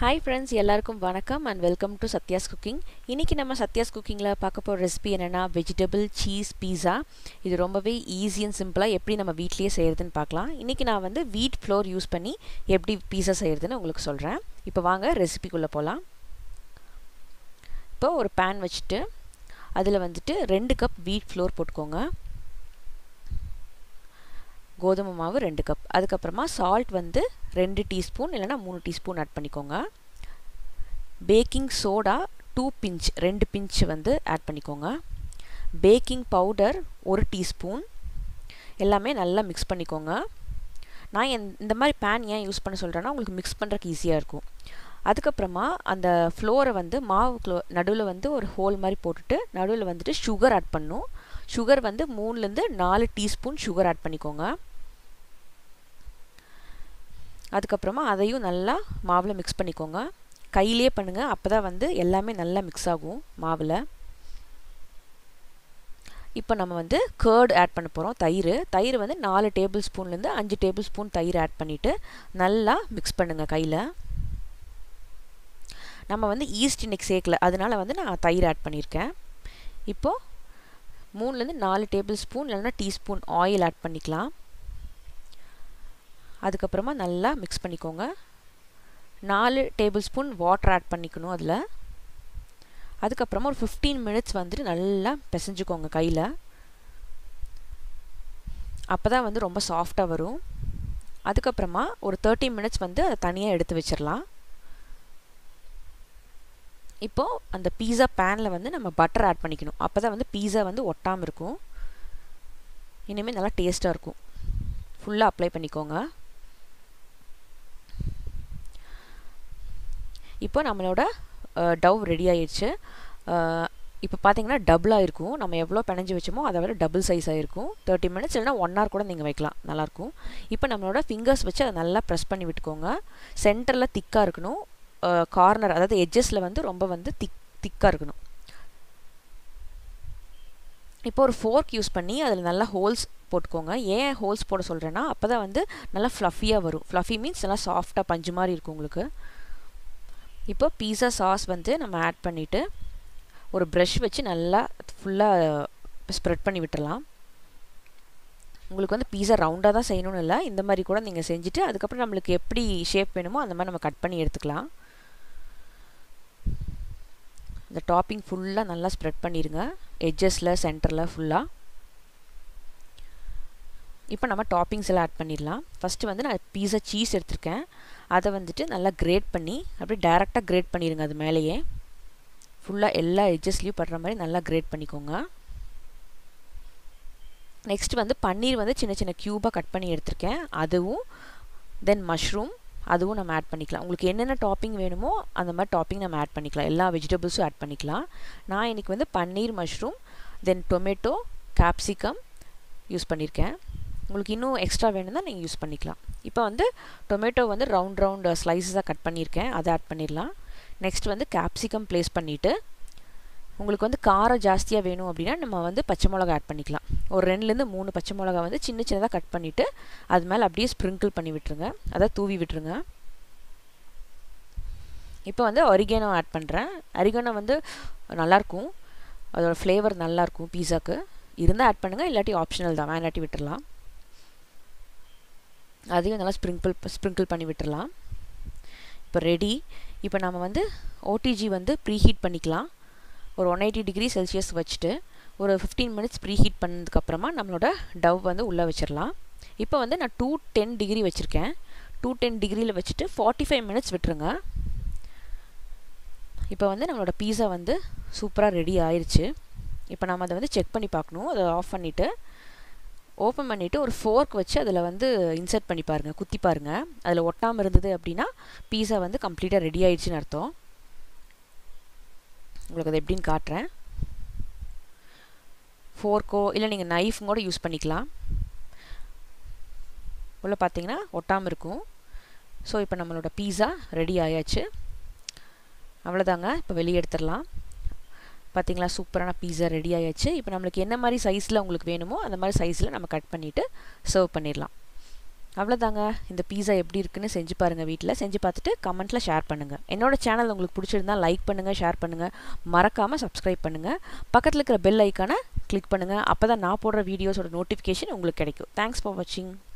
hi friends எல்லாருக்கும் வணக்கம் and welcome to Sathya's cooking இன்றைக்கி நம்ம சத்யாஸ் குக்கிங்கில் பார்க்க போகிற ரெசிபி என்னென்னா வெஜிடபிள் சீஸ் பீஸா இது ரொம்பவே ஈஸி அண்ட் சிம்பிளாக எப்படி நம்ம வீட்லேயே செய்கிறதுன்னு பார்க்கலாம் இன்றைக்கி நான் வந்து வீட் ஃப்ளோர் யூஸ் பண்ணி எப்படி பீஸா செய்கிறதுன்னு உங்களுக்கு சொல்கிறேன் இப்போ வாங்க ரெசிபிக்குள்ளே போகலாம் இப்போ ஒரு பேன் வச்சுட்டு அதில் வந்துட்டு ரெண்டு கப் வீட் ஃப்ளோர் போட்டுக்கோங்க கோதுமை மாவு ரெண்டு கப் அதுக்கப்புறமா சால்ட் வந்து ரெண்டு டீஸ்பூன் இல்லைனா மூணு டீஸ்பூன் ஆட் பண்ணிக்கோங்க பேக்கிங் சோடா டூ பிஞ்ச் ரெண்டு பிஞ்ச் வந்து ஆட் பண்ணிக்கோங்க பேக்கிங் பவுடர் ஒரு டீஸ்பூன் எல்லாமே நல்லா மிக்ஸ் பண்ணிக்கோங்க நான் இந்த மாதிரி பேன் ஏன் யூஸ் பண்ண சொல்கிறேன்னா உங்களுக்கு மிக்ஸ் பண்ணுறதுக்கு ஈஸியாக இருக்கும் அதுக்கப்புறமா அந்த ஃப்ளோரை வந்து மாவு நடுவில் வந்து ஒரு ஹோல் மாதிரி போட்டுட்டு நடுவில் வந்துட்டு சுகர் ஆட் பண்ணும் சுகர் வந்து மூணுலேருந்து நாலு டீஸ்பூன் சுகர் ஆட் பண்ணிக்கோங்க அதுக்கப்புறமா அதையும் நல்லா மாவில் மிக்ஸ் பண்ணிக்கோங்க கையிலே பண்ணுங்கள் அப்போ தான் வந்து எல்லாமே நல்லா மிக்ஸ் ஆகும் மாவில் இப்போ நம்ம வந்து கேர்டு ஆட் பண்ண போகிறோம் தயிர் தயிர் வந்து நாலு டேபிள் ஸ்பூன்லேருந்து அஞ்சு டேபிள் ஸ்பூன் தயிர் ஆட் பண்ணிவிட்டு நல்லா மிக்ஸ் பண்ணுங்கள் கையில் நம்ம வந்து ஈஸ்ட் இன்னைக்கு சேர்க்கல அதனால் வந்து நான் தயிர் ஆட் பண்ணியிருக்கேன் இப்போது மூணுலேருந்து நாலு டேபிள் ஸ்பூன் இல்லைன்னா டீஸ்பூன் ஆயில் ஆட் பண்ணிக்கலாம் அதுக்கப்புறமா நல்லா மிக்ஸ் பண்ணிக்கோங்க நாலு டேபிள் ஸ்பூன் வாட்டர் ஆட் பண்ணிக்கணும் அதில் அதுக்கப்புறமா ஒரு ஃபிஃப்டீன் மினிட்ஸ் வந்துட்டு நல்லா பிசைஞ்சுக்கோங்க கையில் அப்போ தான் வந்து ரொம்ப சாஃப்டாக வரும் அதுக்கப்புறமா ஒரு தேர்ட்டி மினிட்ஸ் வந்து அதை தனியாக எடுத்து வச்சிடலாம் இப்போது அந்த பீஸா பேனில் வந்து நம்ம பட்டர் ஆட் பண்ணிக்கணும் அப்போ தான் வந்து பீஸா வந்து ஒட்டாமல் இருக்கும் இனிமேல் நல்லா டேஸ்ட்டாக இருக்கும் ஃபுல்லாக அப்ளை பண்ணிக்கோங்க இப்போ நம்மளோட டவ் ரெடி ஆயிடுச்சு இப்போ பார்த்தீங்கன்னா டபுளாக இருக்கும் நம்ம எவ்வளோ பிணைஞ்சு வச்சோமோ அதை விட டபுள் சைஸ் ஆகிருக்கும் தேர்ட்டி மினிட்ஸ் இல்லைனா ஒன் ஹவர் கூட நீங்கள் வைக்கலாம் நல்லாயிருக்கும் இப்போ நம்மளோட ஃபிங்கர்ஸ் வச்சு அதை நல்லா ப்ரெஸ் பண்ணி விட்டுக்கோங்க சென்டரில் திக்காக இருக்கணும் கார்னர் அதாவது எட்ஜஸில் வந்து ரொம்ப வந்து திக் திக்காக இருக்கணும் இப்போ ஒரு ஃபோர்க் யூஸ் பண்ணி அதில் நல்லா ஹோல்ஸ் போட்டுக்கோங்க ஏன் ஹோல்ஸ் போட சொல்கிறேன்னா அப்போ தான் வந்து நல்லா ஃப்ளஃபியாக வரும் ஃப்ளஃபி மீன்ஸ் நல்லா சாஃப்டாக பஞ்சு மாதிரி இருக்கும் உங்களுக்கு இப்போ பீஸா சாஸ் வந்து நம்ம ஆட் பண்ணிவிட்டு ஒரு ப்ரஷ் வச்சு நல்லா ஃபுல்லாக ஸ்ப்ரெட் பண்ணி விட்டுடலாம் உங்களுக்கு வந்து பீஸா ரவுண்டாக தான் செய்யணும்னு இல்லை இந்த மாதிரி கூட நீங்கள் செஞ்சுட்டு அதுக்கப்புறம் நம்மளுக்கு எப்படி ஷேப் வேணுமோ அந்த மாதிரி நம்ம கட் பண்ணி எடுத்துக்கலாம் இந்த டாப்பிங் ஃபுல்லாக நல்லா ஸ்ப்ரெட் பண்ணிடுங்க எட்ஜஸில் சென்டரில் ஃபுல்லாக இப்போ நம்ம டாப்பிங்ஸ் எல்லாம் ஆட் பண்ணிடலாம் ஃபஸ்ட்டு வந்து நான் பீஸா சீஸ் எடுத்திருக்கேன் அதை வந்துட்டு நல்லா கிரேட் பண்ணி அப்படியே டேரெக்டாக கிரேட் பண்ணிடுங்க அது மேலேயே ஃபுல்லாக எல்லா எட்ஜஸ்லேயும் படுற மாதிரி நல்லா கிரேட் பண்ணிக்கோங்க நெக்ஸ்ட் வந்து பன்னீர் வந்து சின்ன சின்ன க்யூபாக கட் பண்ணி எடுத்திருக்கேன் அதுவும் தென் மஷ்ரூம் அதுவும் நம்ம ஆட் பண்ணிக்கலாம் உங்களுக்கு என்னென்ன டாப்பிங் வேணுமோ அந்த மாதிரி டாப்பிங் நம்ம ஆட் பண்ணிக்கலாம் எல்லா வெஜிடபிள்ஸும் ஆட் பண்ணிக்கலாம் நான் இன்றைக்கி வந்து paneer mushroom then tomato capsicum use பண்ணியிருக்கேன் உங்களுக்கு இன்னும் எக்ஸ்ட்ரா வேணும்னா நீங்கள் யூஸ் பண்ணிக்கலாம் இப்போ வந்து டொமேட்டோ வந்து ரவுண்ட் ரவுண்ட் ஸ்லைஸஸாக கட் பண்ணியிருக்கேன் அதை ஆட் பண்ணிடலாம் நெக்ஸ்ட் வந்து கேப்சிகம் ப்ளேஸ் பண்ணிவிட்டு உங்களுக்கு வந்து காரம் ஜாஸ்தியாக வேணும் அப்படின்னா நம்ம வந்து பச்சை மிளகா ஆட் பண்ணிக்கலாம் ஒரு ரெண்டுலேருந்து மூணு பச்சை மிளகா வந்து சின்ன சின்னதாக கட் பண்ணிவிட்டு அது மேலே அப்படியே ஸ்ப்ரிங்கிள் பண்ணி விட்டுருங்க அதை தூவி விட்டுருங்க இப்போ வந்து ஒரிகேனோ ஆட் பண்ணுறேன் அரிகேனோ வந்து நல்லாயிருக்கும் அதோட ஃப்ளேவர் நல்லாயிருக்கும் பீஸாக்கு இருந்தால் ஆட் பண்ணுங்கள் இல்லாட்டி ஆப்ஷனல் தான் வேணாட்டி விட்டுடலாம் அதையும் நல்லா ஸ்ப்ரிங்கிள் ஸ்ப்ரிங்கிள் பண்ணி விட்டுடலாம் இப்போ ரெடி இப்போ நம்ம வந்து ஓடிஜி வந்து ப்ரீ ஹீட் பண்ணிக்கலாம் ஒரு ஒன் எயிட்டி டிகிரி செல்சியஸ் வச்சுட்டு ஒரு ஃபிஃப்டீன் மினிட்ஸ் ப்ரீ ஹீட் பண்ணதுக்கப்புறமா நம்மளோட டவ் வந்து உள்ளே வச்சிடலாம் இப்போ வந்து நான் டூ டென் டிகிரி வச்சுருக்கேன் டூ டென் டிகிரியில் வச்சுட்டு ஃபார்ட்டி ஃபைவ் மினிட்ஸ் விட்டுருங்க இப்போ வந்து நம்மளோட பீஸா வந்து சூப்பராக ரெடி ஆயிடுச்சு இப்போ நம்ம அதை வந்து செக் பண்ணி பார்க்கணும் அதை ஆஃப் பண்ணிவிட்டு ஓப்பன் பண்ணிவிட்டு ஒரு ஃபோர்க் வச்சு அதில் வந்து இன்சர்ட் பண்ணி பாருங்கள் குத்தி பாருங்கள் அதில் ஒட்டாமல் இருந்தது அப்படின்னா பீஸா வந்து கம்ப்ளீட்டாக ரெடி ஆயிடுச்சுன்னு அர்த்தம் உங்களுக்கு அது எப்படின்னு காட்டுறேன் ஃபோர்க்கோ இல்லை நீங்கள் நைஃபும் கூட யூஸ் பண்ணிக்கலாம் உள்ளே பார்த்தீங்கன்னா ஒட்டாமல் இருக்கும் ஸோ இப்போ நம்மளோட பீஸா ரெடி ஆயாச்சு அவ்வளோதாங்க இப்போ வெளியே எடுத்துடலாம் பார்த்தீங்களா சூப்பரான பீஸா ரெடி ஆயாச்சு இப்போ நம்மளுக்கு என்ன மாதிரி சைஸில் உங்களுக்கு வேணுமோ அந்த மாதிரி சைஸில் நம்ம கட் பண்ணிவிட்டு சர்வ் பண்ணிடலாம் அவ்வளோதாங்க இந்த பீஸா எப்படி இருக்குன்னு செஞ்சு பாருங்கள் வீட்டில் செஞ்சு பார்த்துட்டு கமெண்ட்டில் ஷேர் பண்ணுங்கள் என்னோட சேனல் உங்களுக்கு பிடிச்சிருந்தா லைக் பண்ணுங்கள் ஷேர் பண்ணுங்கள் மறக்காமல் சப்ஸ்கிரைப் பண்ணுங்கள் பக்கத்தில் இருக்கிற பெல் ஐக்கானை கிளிக் பண்ணுங்கள் அப்போ தான் நான் போடுற வீடியோஸோட நோட்டிஃபிகேஷன் உங்களுக்கு கிடைக்கும் தேங்க்ஸ் ஃபார் வாட்சிங்